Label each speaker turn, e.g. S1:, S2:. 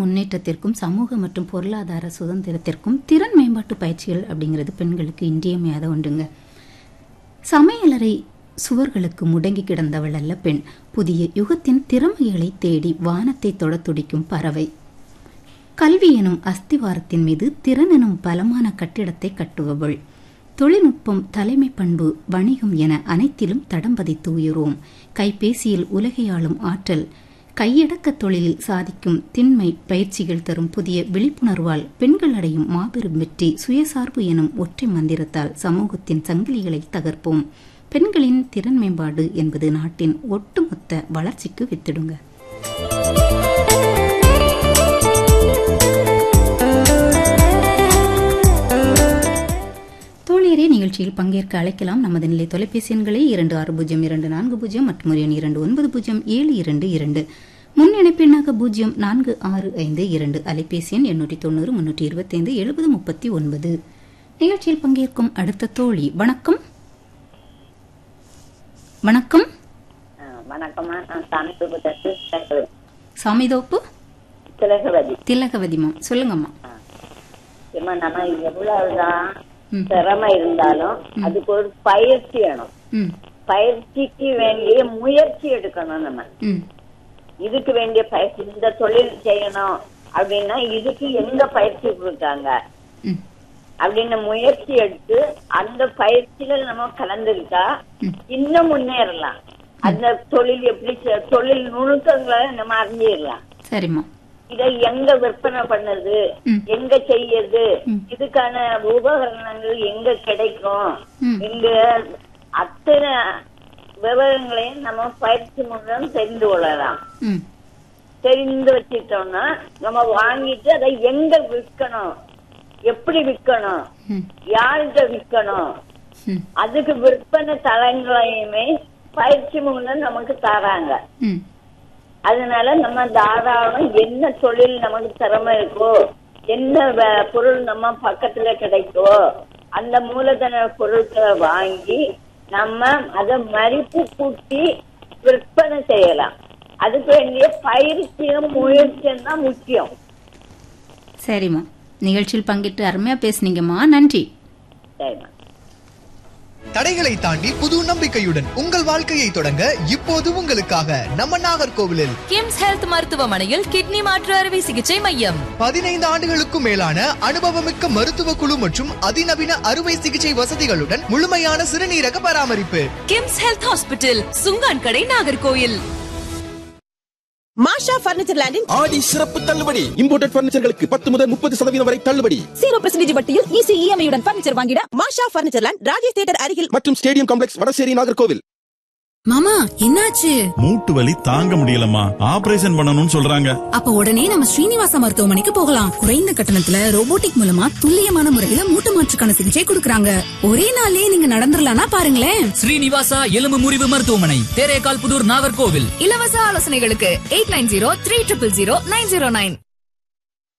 S1: முன்னேற்றத்திற்கும் சமூக மற்றும் பொருளாதார சுதந்திரத்திற்கும் திறன் மேம்பாட்டு பயிற்சிகள் அப்படிங்கிறது பெண்களுக்கு இன்றியமையாத ஒன்றுங்க சமையலறை சுவர்களுக்கு முடங்கி கிடந்தவள் அல்ல பெண் புதிய யுகத்தின் திறமைகளை தேடி வானத்தை தொட துடிக்கும் பறவை கல்வி எனும் அஸ்திவாரத்தின் மீது திறன் எனும் பலமான கட்டிடத்தை கட்டுபவள் தொழில்நுட்பம் தலைமை பண்பு வணிகம் என அனைத்திலும் தடம் பதித்து உயிரோம் கைபேசியில் உலகையாளும் ஆற்றல் கையடக்க தொழிலில் சாதிக்கும் திண்மை பயிற்சிகள் தரும் புதிய விழிப்புணர்வால் பெண்கள் அடையும் மாபெரும் வெற்றி சுயசார்பு எனும் ஒற்றை மந்திரத்தால் சமூகத்தின் சங்கிலிகளை தகர்ப்போம் பெண்களின் திறன் மேம்பாடு என்பது நாட்டின் ஒட்டுமொத்த வளர்ச்சிக்கு வித்திடுங்க தோழியரே நிகழ்ச்சியில் பங்கேற்க அழைக்கலாம் நமது நிலை தொலைபேசி எண்களை இரண்டு ஆறு பூஜ்ஜியம் இரண்டு நான்கு பூஜ்ஜியம் மற்றும் ஒரு எண் இரண்டு ஒன்பது பூஜ்ஜியம் ஏழு இரண்டு இரண்டு முன் இணைப்பெண்ணாக பூஜ்ஜியம் நான்கு ஆறு ஐந்து இரண்டு அலைபேசி எண் எண்ணூற்றி தொண்ணூறு முன்னூற்றி இருபத்தைந்து எழுபது முப்பத்தி ஒன்பது நிகழ்ச்சியில் பங்கேற்கும் அடுத்த தோழி வணக்கம் வணக்கம்
S2: ஆ, வணக்கம்மா நான் சாமிபுரத்து திலகவதி
S1: சாமிதோப்பு
S2: திலகவதி
S1: திலகவதிமா சொல்லுங்கம்மா
S2: ஏம்மா நம்ம எவ்வளவுதான்
S1: ம்.
S2: திறமை இருந்தாலும் அதுக்கு ஒரு பயிற்சி வேணும்
S1: ம்
S2: பயிற்சிக்கு வேண்டிய முயற்சி எடுக்கணும் நம்ம
S1: ம்
S2: இதுக்கு வேண்டிய பயிற்சி இந்த தொழில் செய்யணும் அப்படின்னா இதுக்கு எங்க பயிற்சி கொடுத்தாங்க
S1: ம்
S2: அப்படின்னு முயற்சி எடுத்து அந்த பயிற்சியில நம்ம கலந்துக்கிட்டா இன்னும் முன்னேறலாம் அந்த தொழில் எப்படி செ- தொழில் நுணுக்கங்களை நம்ம அறிஞ்சிடலாம்
S1: சரிம்மா
S2: இதை எங்க விற்பனை பண்ணுது
S1: ம்.
S2: எங்க செய்யுது
S1: ம்.
S2: இதுக்கான உபகரணங்கள் எங்க கிடைக்கும்
S1: ம்.
S2: இங்க அத்தனை விவரங்களையும் நம்ம பயிற்சி மூலம் தெரிந்து கொள்ளலாம்
S1: ம்
S2: தெரிந்து வச்சிட்டோம்னா நம்ம வாங்கிட்டு அதை எங்க விற்கணும் எப்படி விற்கணும்
S1: ம்
S2: யார்கிட்ட விற்கணும்
S1: ம்
S2: அதுக்கு விற்பனை தளங்களையுமே பயிற்சி மூலம் நமக்கு தராங்க
S1: ம்
S2: அதனால நம்ம தாராளம் என்ன தொழில் நமக்கு திறமை இருக்கோ என்ன வே- பொருள் நம்ம பக்கத்துல கிடைக்கோ அந்த மூலதன பொருட்களை வாங்கி நம்ம அதை மதிப்பு கூட்டி விற்பனை செய்யலாம் அதுக்கு வேண்டிய பயிற்சியும் முயற்சியும் தான் முக்கியம்
S1: சரிம்மா நிகழ்ச்சியில் பங்கேற்று அருமையா பேசுனீங்கம்மா நன்றி
S2: சரிம்மா
S3: தடைகளை தாண்டி புது நம்பிக்கையுடன் உங்கள் வாழ்க்கையை தொடங்க இப்போது உங்களுக்காக நம்ம நாகர்கோவிலில்
S4: கிம்ஸ் ஹெல்த் மருத்துவமனையில் கிட்னி மாற்று அறுவை சிகிச்சை மையம்
S3: பதினைந்து ஆண்டுகளுக்கும் மேலான அனுபவமிக்க மருத்துவ குழு மற்றும் அதிநவீன அறுவை சிகிச்சை வசதிகளுடன் முழுமையான சிறுநீரக பராமரிப்பு
S4: கிம்ஸ் ஹெல்த் ஹாஸ்பிட்டல் சுங்கான் கடை நாகர்கோயில்
S5: மாஷா பர்னிச்சர் லேண்டின்
S6: ஆடி சிறப்பு தள்ளுபடி இம்போர்ட்டட் பர்னிச்சர்களுக்கு பத்து முதல் முப்பது சதவீதம் வரை தள்ளுபடி
S5: ஜீரோ பர்சன்டேஜ் வட்டியில் ஈஸி இஎம்ஐயுடன் பர்னிச்சர் வாங்கிட மாஷா பர்னிச்சர் லேண்ட் ராஜேஷ் தியேட்டர் அருகில்
S6: மற்றும் ஸ்டேடியம் காம்ப்ளெக்ஸ் வடசேரி நாகர்கோவில்
S7: மாமா என்னாச்சு
S8: மூட்டு வலி தாங்க முடியலம்மா ஆபரேஷன் பண்ணணும்னு சொல்றாங்க
S7: அப்ப உடனே நம்ம ஸ்ரீனிவாச மருத்துவமனைக்கு போகலாம் குறைந்த கட்டணத்துல ரோபோட்டிக் மூலமா துல்லியமான முறையில மூட்டு மாற்றுக்கான சிகிச்சை கொடுக்கறாங்க ஒரே நாள்லயே நீங்க நடந்துடலாம்னா பாருங்களேன்
S9: ஸ்ரீனிவாசா எலும்பு முறிவு மருத்துவமனை தேரேகால் புதூர் நாகர்கோவில்
S4: இலவச ஆலோசனைகளுக்கு eight nine zero three triple zero nine zero nine